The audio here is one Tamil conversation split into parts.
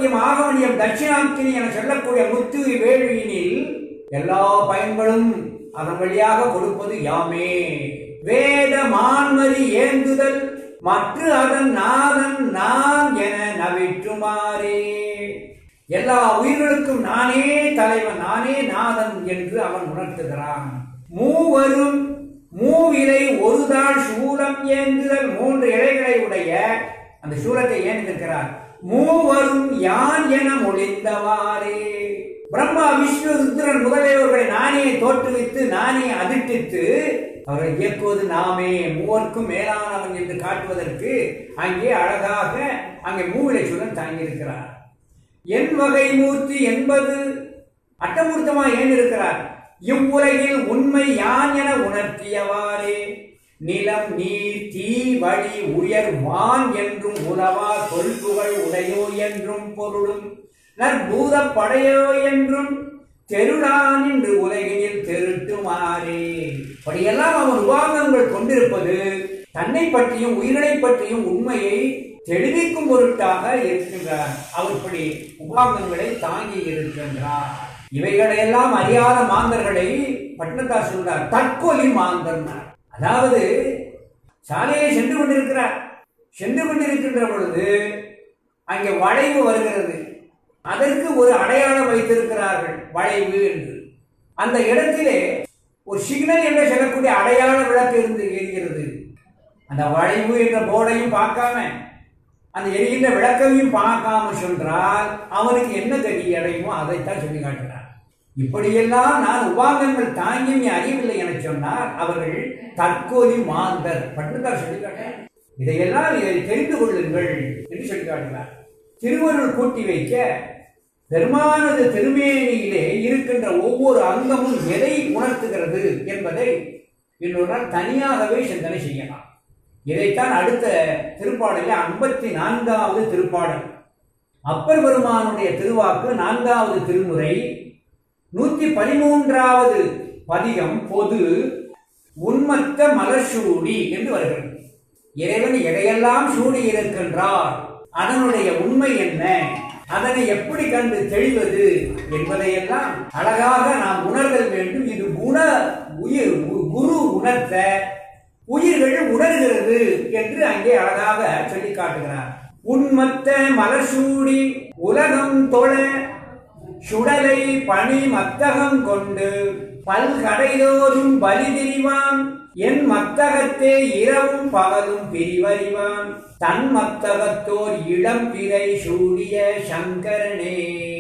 ஆதிபத்தியம் ஆகமனியம் தட்சிணாங்கினி என சொல்லக்கூடிய முத்து வேள்வியினில் எல்லா பயன்களும் அதன் வழியாக கொடுப்பது யாமே வேத மான்மதி ஏந்துதல் மற்ற அதன் நாதன் நான் என நவிற்றுமாறே எல்லா உயிர்களுக்கும் நானே தலைவன் நானே நாதன் என்று அவன் உணர்த்துகிறான் மூவரும் மூவிலை ஒரு தாள் சூலம் ஏந்துதல் மூன்று இலைகளை உடைய அந்த சூலத்தை ஏந்திருக்கிறார் மூவரும் யான் என மொழிந்தவாறே பிரம்மா விஷ்ணு ருத்ரன் முதலியவர்களை நானே தோற்றுவித்து நானே அதிர்ட்டித்து அவரை இயக்குவது நாமே மூவருக்கும் மேலானவன் என்று காட்டுவதற்கு அங்கே அழகாக அங்கே மூவிலை சூழன் தாங்கியிருக்கிறார் என் வகை மூர்த்தி என்பது அட்டமூர்த்தமா ஏன் இருக்கிறார் இவ்வுலகில் உண்மை யான் என உணர்த்தியவாறே நிலம் நீர் தீ வழி உயர் வான் என்றும் உலவா கொள்புகள் உடையோ என்றும் பொருளும் நற்பூத படையோ என்றும் தெருளான் என்று உலகினில் தெருட்டுமாறே அப்படியெல்லாம் அவன் உபாகங்கள் கொண்டிருப்பது தன்னை பற்றியும் உயிரினை பற்றியும் உண்மையை தெளிவிக்கும் பொருட்டாக இருக்கின்றார் அவர் இப்படி உபாகங்களை தாங்கி இருக்கின்றார் இவைகளையெல்லாம் அறியாத மாந்தர்களை பட்டினத்தார் சொல்றார் தற்கொலை மாந்தர்னார் அதாவது சாலையை சென்று கொண்டிருக்கிறார் சென்று கொண்டிருக்கின்ற பொழுது அங்கே வளைவு வருகிறது அதற்கு ஒரு அடையாளம் வைத்திருக்கிறார்கள் வளைவு என்று அந்த இடத்திலே ஒரு சிக்னல் என்று சொல்லக்கூடிய அடையாள விளக்கு இருந்து எரிகிறது அந்த வளைவு என்ற போர்டையும் பார்க்காம அந்த எரிகின்ற விளக்கையும் பார்க்காம சொல்றால் அவனுக்கு என்ன கதி அடையுமோ அதைத்தான் சொல்லி காட்டுறார் இப்படியெல்லாம் நான் உபாங்கங்கள் தாங்கி நீ அறியவில்லை என சொன்னார் அவர்கள் தற்கோலி மாந்தர் பட்டுதான் சொல்லி காட்டார் இதையெல்லாம் இதை தெரிந்து கொள்ளுங்கள் என்று சொல்லி காட்டுகிறார் திருவருள் கூட்டி வைக்க பெருமானது திருமேனியிலே இருக்கின்ற ஒவ்வொரு அங்கமும் எதை உணர்த்துகிறது என்பதை இன்னொரு நாள் தனியாகவே சிந்தனை செய்யலாம் இதைத்தான் அடுத்த திருப்பாடலில் ஐம்பத்தி நான்காவது திருப்பாடல் அப்பர் பெருமானுடைய திருவாக்கு நான்காவது திருமுறை நூத்தி பதிமூன்றாவது பதிகம் பொது உன்மத்த மலர்சூடி என்று வருகிறது இறைவன் எதையெல்லாம் சூடி இருக்கின்றார் அதனுடைய உண்மை என்ன அதனை எப்படி கண்டு தெளிவது என்பதையெல்லாம் அழகாக நாம் உணர்தல் வேண்டும் இது குண உயிர் குரு உணர்த்த உயிர்கள் உணர்கிறது என்று அங்கே அழகாக சொல்லி காட்டுகிறார் உன்மத்த மலர்சூடி உலகம் தொழ சுடலை பனி மத்தகம் கொண்டு பல்கடைதோறும் பலி திரிவான் என் மத்தகத்தே இரவும் பகலும் பிரிவறிவான் தன் மத்தகத்தோர் இளம் பிறை சூடிய சங்கரனே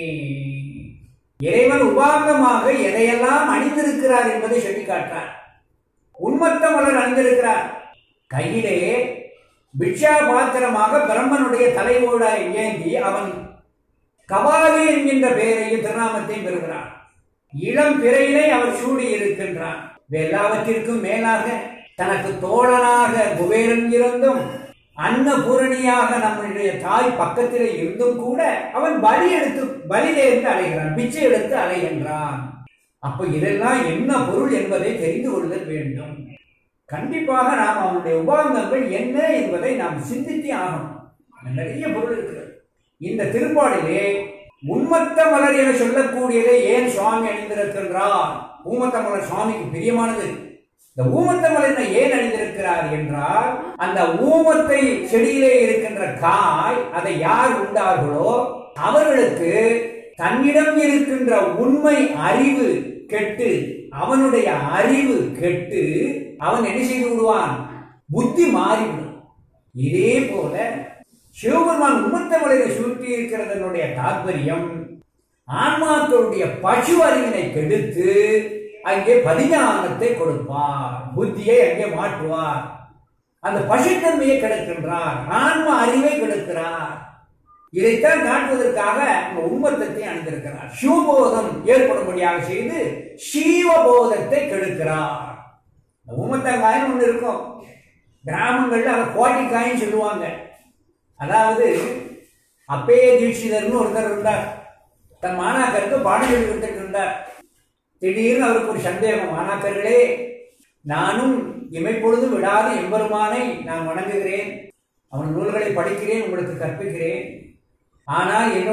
இறைவன் உபாங்கமாக எதையெல்லாம் அணிந்திருக்கிறார் என்பதை சொல்லி காட்டார் உன்மத்த மலர் அணிந்திருக்கிறார் கையிலே பிக்ஷா பாத்திரமாக பிரம்மனுடைய தலைவோட ஏந்தி அவன் கபாலி என்கின்ற பெயரையும் திருநாமத்தையும் பெறுகிறான் இளம் பிறையிலே அவர் சூடி இருக்கின்றான் எல்லாவற்றிற்கும் மேலாக தனக்கு தோழனாக குபேரன் இருந்தும் அன்னபூரணியாக நம்முடைய தாய் பக்கத்திலே இருந்தும் கூட அவன் பலி எடுத்து பலியிலிருந்து அலைகிறான் பிச்சை எடுத்து அலைகின்றான் அப்ப இதெல்லாம் என்ன பொருள் என்பதை தெரிந்து கொள்ளுதல் வேண்டும் கண்டிப்பாக நாம் அவனுடைய உபாங்கங்கள் என்ன என்பதை நாம் சிந்தித்தே ஆகணும் நிறைய பொருள் இருக்கிறது இந்த திருப்பாடிலே உன்மத்த மலர் என சொல்லக்கூடியதை ஏன் சுவாமி அணிந்திருக்கின்றார் ஊமத்த மலர் சுவாமிக்கு பிரியமானது இந்த ஊமத்த மலர் ஏன் அணிந்திருக்கிறார் என்றால் அந்த ஊமத்தை செடியிலே இருக்கின்ற காய் அதை யார் உண்டார்களோ அவர்களுக்கு தன்னிடம் இருக்கின்ற உண்மை அறிவு கெட்டு அவனுடைய அறிவு கெட்டு அவன் என்ன செய்து விடுவான் புத்தி மாறிவிடும் இதே போல சிவபெருமான் உம்மத்தவளையை சுருட்டி இருக்கிறதனுடைய தாற்பயம் ஆன்மாக்களுடைய பசு அறிவினை கெடுத்து அங்கே பதிஞானத்தை கொடுப்பார் புத்தியை அங்கே மாற்றுவார் அந்த பசுத்தன்மையை கெடுக்கின்றார் ஆன்ம அறிவை கெடுக்கிறார் இதைத்தான் காட்டுவதற்காக அந்த உம்மத்தத்தை அணிந்திருக்கிறார் சிவபோதம் ஏற்படும்படியாக செய்து சீவபோதத்தை கெடுக்கிறார் இந்த உம்மத்தங்காயின்னு ஒன்று இருக்கும் கிராமங்கள்ல அதை கோட்டிக்காயின்னு சொல்லுவாங்க அதாவது அப்பே தீட்சிதர்னு ஒருத்தர் இருந்தார் தன் மாணாக்கருக்கு பாடம் சொல்லி கொடுத்துட்டு இருந்தார் திடீர்னு அவருக்கு ஒரு சந்தேகம் மாணாக்கர்களே நானும் இமைப்பொழுது விடாத எம்பெருமானை நான் வணங்குகிறேன் அவன் நூல்களை படிக்கிறேன் உங்களுக்கு கற்பிக்கிறேன் ஆனால் என்னுடைய